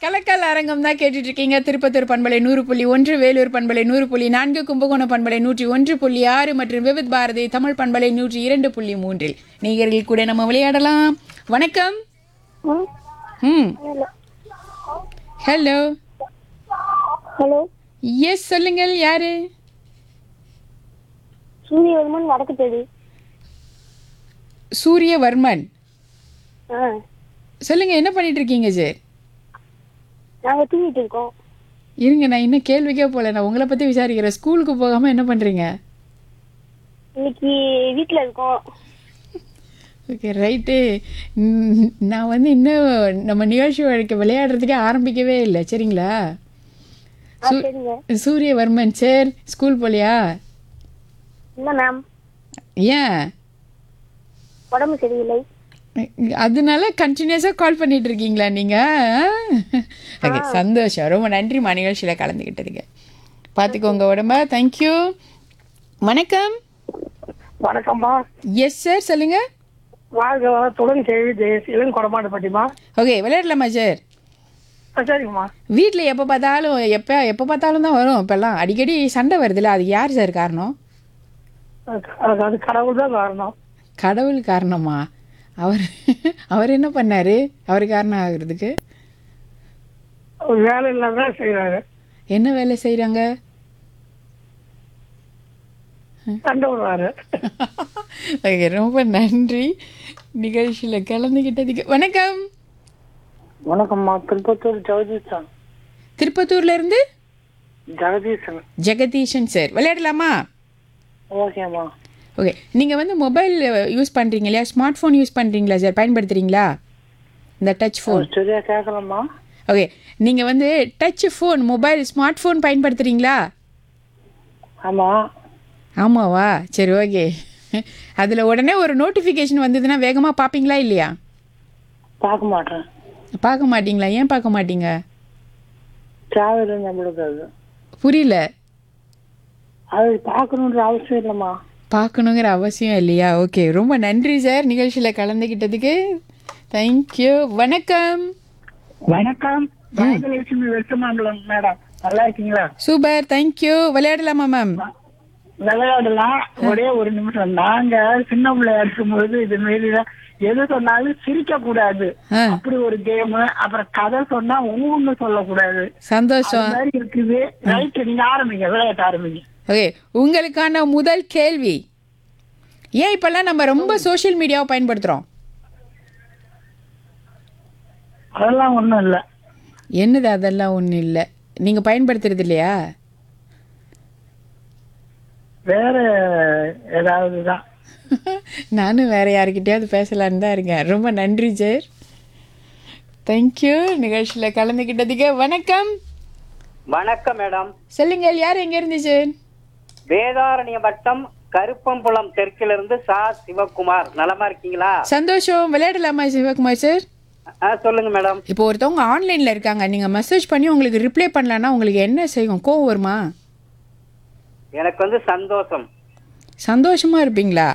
கலக்கல் அரங்கம் தான் கேட்டுட்டு இருக்கீங்க திருப்பத்தூர் பண்பலை நூறு புள்ளி ஒன்று வேலூர் பண்பலை நூறு புள்ளி நான்கு கும்பகோணம் பண்பலை நூற்றி ஒன்று புள்ளி ஆறு மற்றும் விவித் பாரதி தமிழ் பண்பலை நூற்றி இரண்டு புள்ளி மூன்றில் நேயர்கள் கூட நம்ம விளையாடலாம் வணக்கம் ம் ஹலோ ஹலோ எஸ் சொல்லுங்கள் யாரு சூரியவர்மன் வடக்கு தேடி சூரியவர்மன் ஆ சொல்லுங்க என்ன பண்ணிட்டு இருக்கீங்க சார் நாங்கள் தூங்கிட்டு இருக்கோம் இருங்க நான் இன்னும் கேள்விக்கே போல நான் உங்களை பத்தி விசாரிக்கிறேன் ஸ்கூலுக்கு போகாம என்ன பண்றீங்க இன்னைக்கு வீட்டில் இருக்கோம் ஓகே ரைட்டு நான் வந்து இன்னும் நம்ம நிகழ்ச்சி வழக்கு விளையாடுறதுக்கே ஆரம்பிக்கவே இல்லை சரிங்களா ஆ சரிங்க சூரியவர்மன் சார் ஸ்கூல் போலியா இல்லை மேம் ஏன் உடம்பு சரியில்லை அதனால கண்டினியூஸாக கால் பண்ணிட்டு இருக்கீங்களா நீங்கள் ஓகே சந்தோஷம் ரொம்ப நன்றிம்மா நிகழ்ச்சியில் கலந்துக்கிட்டதுக்கு பார்த்துக்கோங்க உடம்ப தேங்க்யூ வணக்கம் வணக்கம்மா எஸ் சார் சொல்லுங்க வாழ்க வளத்துடன் கேள்வி ஜெயஸ் இளம் கொடமாடு பட்டிமா ஓகே விளையாடலாமா சார் சரிங்கம்மா வீட்டில் எப்போ பார்த்தாலும் எப்போ எப்போ பார்த்தாலும் தான் வரும் இப்போல்லாம் அடிக்கடி சண்டை வருதுல்ல அது யார் சார் காரணம் அது- அது அது கடவுள் தான் காரணம் கடவுள் காரணமா அவர் அவர் என்ன பண்ணாரு அவர் காரணம் ஆகுறதுக்கு அவர் வேலை இல்லாம செய்யறாரு என்ன வேலை செய்கிறாங்க சண்டை விடுவாரு ஓகே ரொம்ப நன்றி நிகழ்ச்சியில் கலந்துக்கிட்டதுக்கு வணக்கம் வணக்கம்மா திருப்பத்தூர் ஜெகதீசன் திருப்பத்தூர்ல இருந்து ஜெகதீசன் ஜெகதீஷன் சார் விளையாடலாமா ஓகேம்மா ஓகே நீங்கள் வந்து மொபைல் யூஸ் பண்ணுறீங்க இல்லையா ஸ்மார்ட் ஃபோன் யூஸ் பண்ணுறீங்களா சார் பயன்படுத்துகிறீங்களா இந்த டச் ஃபோன் சரியா கேட்கலாமா ஓகே நீங்கள் வந்து touch phone mobile smart phone பயன்படுத்துகிறீங்களா ஆமா ஆமாவா சரி ஓகே அதில் உடனே ஒரு நோட்டிஃபிகேஷன் வந்ததுன்னா வேகமாக பார்ப்பீங்களா இல்லையா பார்க்க மாட்டேன் பார்க்க மாட்டீங்களா ஏன் பார்க்க மாட்டீங்க தேவையில்லை நம்மளுக்கு அது புரியல அது பார்க்கணுன்ற அவசியம் இல்லைம்மா பார்க்கணுங்கிற அவசியம் இல்லையா ஓகே ரொம்ப நன்றி சார் நிகழ்ச்சியில் கலந்துக்கிட்டதுக்கு தேங்க்யூ வணக்கம் வணக்கம் ராஜலட்சுமி வெச்சமங்கலம் மேடம் நல்லா இருக்கீங்களா சூப்பர் தேங்க்யூ விளையாடலாமா மேம் விளையாடலாம் ஒரே ஒரு நிமிஷம் நாங்க சின்ன பிள்ளையா இருக்கும்போது இது மாரி தான் எது சொன்னாலும் சிரிக்க கூடாது ஆ அப்படி ஒரு கேம் அப்புறம் கதை சொன்னா ஊன்னு சொல்லக்கூடாது சந்தோஷம் அது மாதிரி இருக்குது ரைட் நீங்க ஆரம்பிங்க விளையாட்டு ஆரம்பிங்க ஓகே உங்களுக்கான முதல் கேள்வி ஏன் இப்போல்லாம் நம்ம ரொம்ப சோஷியல் மீடியாவை பயன்படுத்துகிறோம் அதெல்லாம் ஒண்ணும் இல்ல என்னது அதெல்லாம் ஒன்றும் இல்லை நீங்கள் பயன்படுத்துறது இல்லையா வேற ஏதாவது தான் நானும் வேற யாருக்கிட்டயாவது பேசலான்னு தான் இருக்கேன் ரொம்ப நன்றி சார் தேங்க்யூ நிகழ்ச்சியில் கலந்துக்கிட்டதுக்கு வணக்கம் வணக்கம் மேடம் சொல்லுங்கள் யார் எங்கே இருந்து சார் வேதாரண்ய வட்டம் கருப்பம்புலம் தெற்கிலிருந்து சா சிவகுமார் நலமா இருக்கீங்களா சந்தோஷம் விளையாடலாமா சிவகுமார் சார் ஆ, சொல்லுங்க மேடம் இப்போ ஒருத்தவங்க ஆன்லைனில் இருக்காங்க நீங்கள் மெசேஜ் பண்ணி உங்களுக்கு ரிப்ளை பண்ணலன்னா உங்களுக்கு என்ன செய்யும் கோவம் வருமா எனக்கு வந்து சந்தோஷம் சந்தோஷமாக இருப்பீங்களா